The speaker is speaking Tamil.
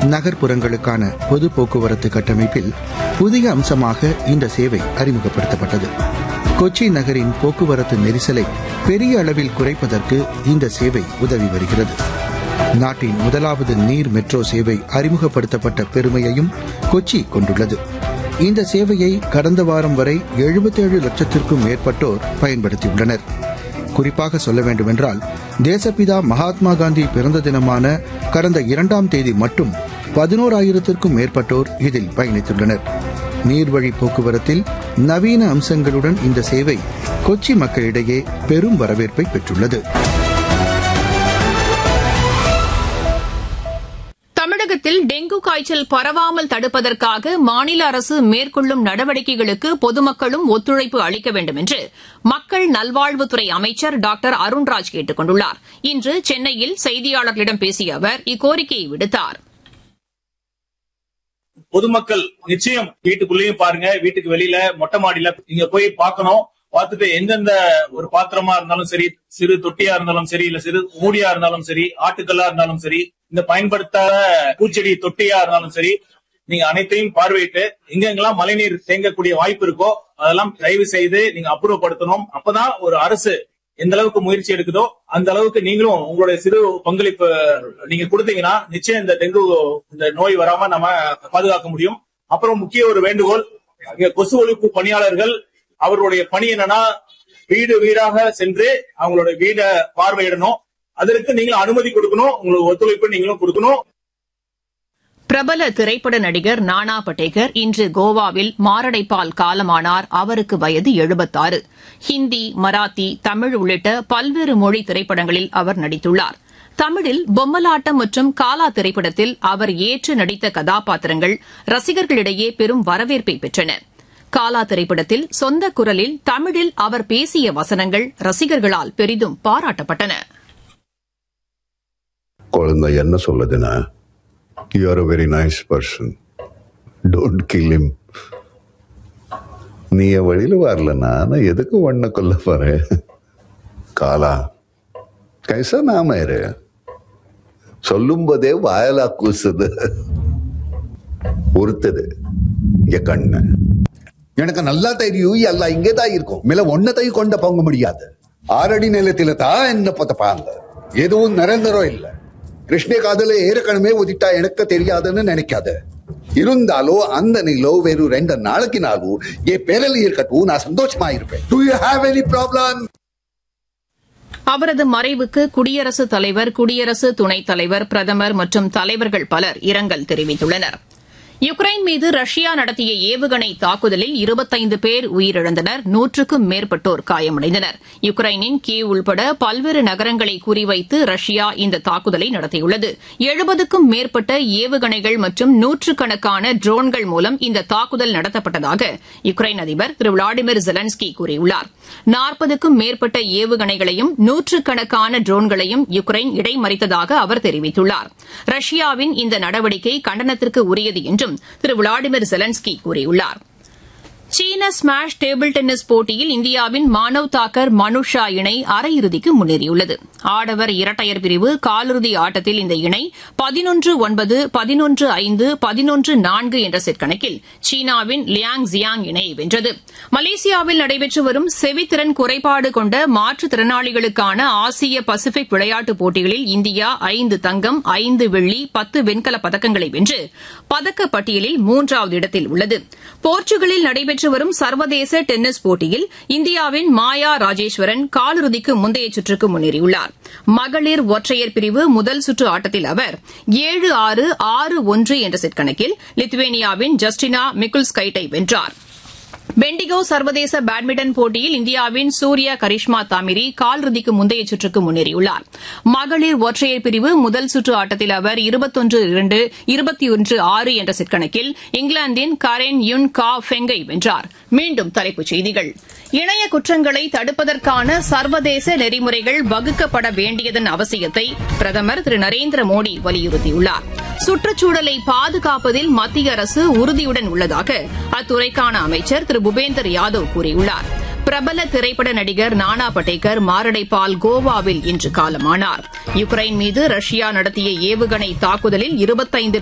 நகர்ப்புறங்களுக்கான பொது போக்குவரத்து கட்டமைப்பில் புதிய அம்சமாக இந்த சேவை அறிமுகப்படுத்தப்பட்டது கொச்சி நகரின் போக்குவரத்து நெரிசலை பெரிய அளவில் குறைப்பதற்கு இந்த சேவை உதவி வருகிறது நாட்டின் முதலாவது நீர் மெட்ரோ சேவை அறிமுகப்படுத்தப்பட்ட பெருமையையும் கொச்சி கொண்டுள்ளது இந்த சேவையை கடந்த வாரம் வரை எழுபத்தேழு லட்சத்திற்கும் மேற்பட்டோர் பயன்படுத்தியுள்ளனர் குறிப்பாக சொல்ல வேண்டுமென்றால் தேசப்பிதா மகாத்மா காந்தி பிறந்த தினமான கடந்த இரண்டாம் தேதி மட்டும் பதினோராயிரத்திற்கும் மேற்பட்டோர் இதில் பயணித்துள்ளனர் நீர்வழி போக்குவரத்தில் நவீன அம்சங்களுடன் இந்த சேவை கொச்சி மக்களிடையே பெரும் வரவேற்பை பெற்றுள்ளது தமிழகத்தில் டெங்கு காய்ச்சல் பரவாமல் தடுப்பதற்காக மாநில அரசு மேற்கொள்ளும் நடவடிக்கைகளுக்கு பொதுமக்களும் ஒத்துழைப்பு அளிக்க வேண்டும் என்று மக்கள் நல்வாழ்வுத்துறை அமைச்சர் டாக்டர் அருண்ராஜ் கேட்டுக் கொண்டுள்ளார் இன்று சென்னையில் செய்தியாளர்களிடம் பேசிய அவர் இக்கோரிக்கையை விடுத்தார் பொதுமக்கள் நிச்சயம் வீட்டுக்குள்ளேயும் பாருங்க வீட்டுக்கு வெளியில மொட்டை மாடியில நீங்க போய் பார்க்கணும் பார்த்துட்டு எந்தெந்த ஒரு பாத்திரமா இருந்தாலும் சரி சிறு தொட்டியா இருந்தாலும் சரி இல்ல சிறு மூடியா இருந்தாலும் சரி ஆட்டுக்கல்லா இருந்தாலும் சரி இந்த பயன்படுத்தாத பூச்செடி தொட்டியா இருந்தாலும் சரி நீங்க அனைத்தையும் பார்வையிட்டு எங்கெங்கெல்லாம் மழைநீர் தேங்கக்கூடிய வாய்ப்பு இருக்கோ அதெல்லாம் தயவு செய்து நீங்க அப்புறப்படுத்தணும் அப்பதான் ஒரு அரசு எந்த அளவுக்கு முயற்சி எடுக்குதோ அந்த அளவுக்கு நீங்களும் உங்களுடைய சிறு பங்களிப்பு நீங்க கொடுத்தீங்கன்னா நிச்சயம் இந்த டெங்கு இந்த நோய் வராம நம்ம பாதுகாக்க முடியும் அப்புறம் முக்கிய ஒரு வேண்டுகோள் இங்க கொசு ஒழிப்பு பணியாளர்கள் அவர்களுடைய பணி என்னன்னா வீடு வீடாக சென்று அவங்களுடைய வீடை பார்வையிடணும் அதற்கு நீங்களும் அனுமதி கொடுக்கணும் உங்களுக்கு ஒத்துழைப்பு நீங்களும் கொடுக்கணும் பிரபல திரைப்பட நடிகர் நானா பட்டேகர் இன்று கோவாவில் மாரடைப்பால் காலமானார் அவருக்கு வயது எழுபத்தாறு ஹிந்தி மராத்தி தமிழ் உள்ளிட்ட பல்வேறு மொழி திரைப்படங்களில் அவர் நடித்துள்ளார் தமிழில் பொம்மலாட்டம் மற்றும் காலா திரைப்படத்தில் அவர் ஏற்று நடித்த கதாபாத்திரங்கள் ரசிகர்களிடையே பெரும் வரவேற்பை பெற்றன காலா திரைப்படத்தில் சொந்த குரலில் தமிழில் அவர் பேசிய வசனங்கள் ரசிகர்களால் பெரிதும் பாராட்டப்பட்டன குழந்தை என்ன சொல்லுதுன்னா you are a very nice person don't kill him நீ என் வழியில வரலன்னா நான் எதுக்கு ஒன்ன கொல்ல போறேன் காலா கைசா நாம இரு சொல்லும் போதே வாயலா கூசுது உறுத்துது என் கண்ணு எனக்கு நல்லா தெரியும் எல்லாம் இங்கேதான் இருக்கும் மேல ஒன்னத்தையும் கொண்ட போக முடியாது ஆறடி நிலத்தில தான் என்ன பத்தப்பாங்க எதுவும் நிரந்தரம் இல்ல கிருஷ்ண காதல ஏற்கனவே உதிட்டா எனக்கு தெரியாதுன்னு நினைக்காத இருந்தாலும் அந்த நிலோ வெறும் ரெண்டு நாளைக்கு நாளும் என் பேரல இருக்கட்டும் நான் சந்தோஷமா இருப்பேன் do you have any problem அவரது மறைவுக்கு குடியரசுத் தலைவர் குடியரசு துணைத் தலைவர் பிரதமர் மற்றும் தலைவர்கள் பலர் இரங்கல் தெரிவித்துள்ளனர் யுக்ரைன் மீது ரஷ்யா நடத்திய ஏவுகணை தாக்குதலில் இருபத்தைந்து பேர் உயிரிழந்தனர் நூற்றுக்கும் மேற்பட்டோர் காயமடைந்தனர் யுக்ரைனின் கீவ் உள்பட பல்வேறு நகரங்களை குறிவைத்து ரஷ்யா இந்த தாக்குதலை நடத்தியுள்ளது எழுபதுக்கும் மேற்பட்ட ஏவுகணைகள் மற்றும் நூற்றுக்கணக்கான ட்ரோன்கள் மூலம் இந்த தாக்குதல் நடத்தப்பட்டதாக யுக்ரைன் அதிபர் திரு விளாடிமிர் ஜெலன்ஸ்கி கூறியுள்ளார் நாற்பதுக்கும் மேற்பட்ட ஏவுகணைகளையும் நூற்றுக்கணக்கான ட்ரோன்களையும் யுக்ரைன் இடைமறித்ததாக அவர் தெரிவித்துள்ளார் ரஷ்யாவின் இந்த நடவடிக்கை கண்டனத்திற்கு உரியது என்றும் திரு விளாடிமிர் ஜெலன்ஸ்கி கூறியுள்ளார் சீன ஸ்மாஷ் டேபிள் டென்னிஸ் போட்டியில் இந்தியாவின் மானவ் தாக்கர் மனுஷா இணை அரையிறுதிக்கு முன்னேறியுள்ளது ஆடவர் இரட்டையர் பிரிவு காலிறுதி ஆட்டத்தில் இந்த இணை பதினொன்று ஒன்பது பதினொன்று ஐந்து பதினொன்று நான்கு என்ற செட் கணக்கில் சீனாவின் லியாங் ஜியாங் இணையை வென்றது மலேசியாவில் நடைபெற்று வரும் செவித்திறன் குறைபாடு கொண்ட மாற்றுத்திறனாளிகளுக்கான ஆசிய பசிபிக் விளையாட்டுப் போட்டிகளில் இந்தியா ஐந்து தங்கம் ஐந்து வெள்ளி பத்து வெண்கலப் பதக்கங்களை வென்று பதக்கப் பட்டியலில் மூன்றாவது இடத்தில் உள்ளது போர்ச்சுகலில் நடைபெற்று வரும் சர்வதேச டென்னிஸ் போட்டியில் இந்தியாவின் மாயா ராஜேஸ்வரன் காலிறுதிக்கு முந்தைய சுற்றுக்கு முன்னேறியுள்ளார் மகளிர் ஒற்றையர் பிரிவு முதல் சுற்று ஆட்டத்தில் அவர் ஏழு ஆறு ஆறு ஒன்று என்ற செட் கணக்கில் லித்துவேனியாவின் ஜஸ்டினா மிக்குல்ஸ்கைட்டை வென்றார் பெண்டிகோ சர்வதேச பேட்மிண்டன் போட்டியில் இந்தியாவின் சூர்யா கரிஷ்மா தாமிரி காலிறுதிக்கு முந்தைய சுற்றுக்கு முன்னேறியுள்ளார் மகளிர் ஒற்றையர் பிரிவு முதல் சுற்று ஆட்டத்தில் அவர் இருபத்தொன்று இரண்டு இருபத்தி ஒன்று ஆறு என்ற செட் கணக்கில் இங்கிலாந்தின் கரென் யுன் கா ஃபெங்கை வென்றார் மீண்டும் தலைப்புச் செய்திகள் இணைய குற்றங்களை தடுப்பதற்கான சர்வதேச நெறிமுறைகள் வகுக்கப்பட வேண்டியதன் அவசியத்தை பிரதமர் திரு நரேந்திர மோடி வலியுறுத்தியுள்ளார் சுற்றுச்சூழலை பாதுகாப்பதில் மத்திய அரசு உறுதியுடன் உள்ளதாக அத்துறைக்கான அமைச்சர் திரு பூபேந்தர் யாதவ் கூறியுள்ளார் பிரபல திரைப்பட நடிகர் நானா படேகர் மாரடைப்பால் கோவாவில் இன்று காலமானார் யுக்ரைன் மீது ரஷ்யா நடத்திய ஏவுகணை தாக்குதலில் இருபத்தைந்து